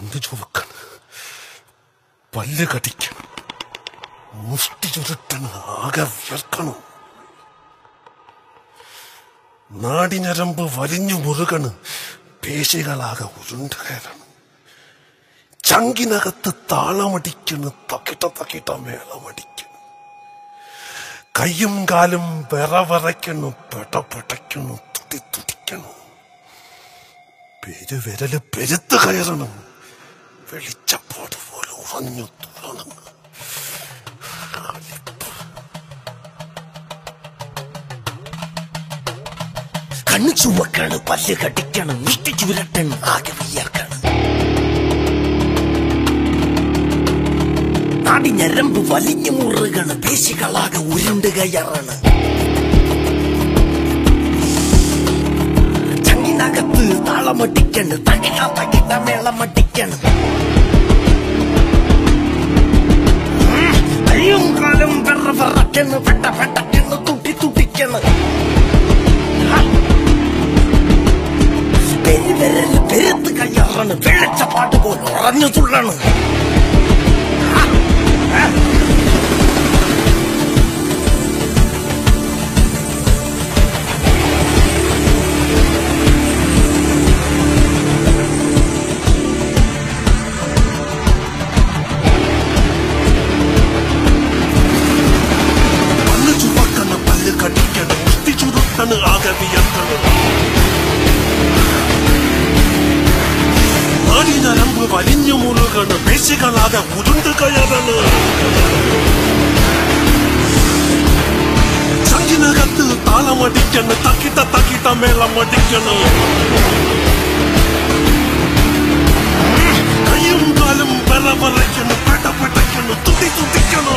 കണ്ണു ചുവക്കണം പല്ല് കടിക്കണം മുഷ്ടി ചുരുട്ടണം ആകെ വിയർക്കണം നാടിഞരമ്പ് വലിഞ്ഞു മുറുകണ് പേശികളാകെ ഉരുണ്ട് കയറണം ചങ്കിനകത്ത് താളമടിക്കണ് തക്കിട്ട തക്കിട്ട മേളമടിക്കണ് കയ്യും കാലും വിറവിറയ്ക്കണു പെട പെടയ്ക്കണു തുടി തുടിക്കണു പെരുവിരല് പെരുത്ത് കയറണം വെളിച്ചപ്പാട് പോലെ ഉറഞ്ഞു തുറണം കണ്ണു ചുവക്കാണ് പല്ല് കടിക്കാണ് മുഷ്ടി ചുരട്ടാണ് ആകെ വിയർക്കാണ് നാടി ഞരമ്പ് വലിഞ്ഞു മുറുകാണ് പേശികളാകെ ഉരുണ്ട് കയറാണ് ചങ്ങിനകത്ത് താളമട്ടിക്കാണ് തകിട തകിട മേളമട്ടിക്കാണ് കയ്യും കാലും വെറ വെറക്കാണ് പെട്ട പെട്ടക്കാണ് തുട്ടി തുട്ടിക്കാണ് പെരുവിരല് പെരുത്ത് കയ്യാറാണ് വെള്ളച്ചപ്പാട്ട് പോലെ ഉറഞ്ഞു തുള്ളാണ് കണ്ണു ചുവക്കണ് പല്ല് കടിക്കണ് മുഷ്ടി ചുരുട്ടണ് ആകെ വിയർക്കണ് നാടിനരമ്പ് വലിഞ്ഞു മുറുകണ് പേശികളാകെ ഉരുണ്ട് കയറണ് ചങ്കിനകത്ത് താളമടിക്കണ് തക്കിട്ട തക്കിട്ട മേളമടിക്കണ് കയ്യും കാലും വിറവിറയ്ക്കണ് പെട പെടയ്ക്കണ് തുടി തുടിക്കണ്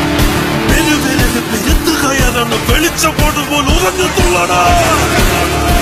പെരുവിരല് പെരുത്ത് കയറണ് വെളിച്ചപ്പാട് പോലെ ഉറഞ്ഞു തുള്ളടാ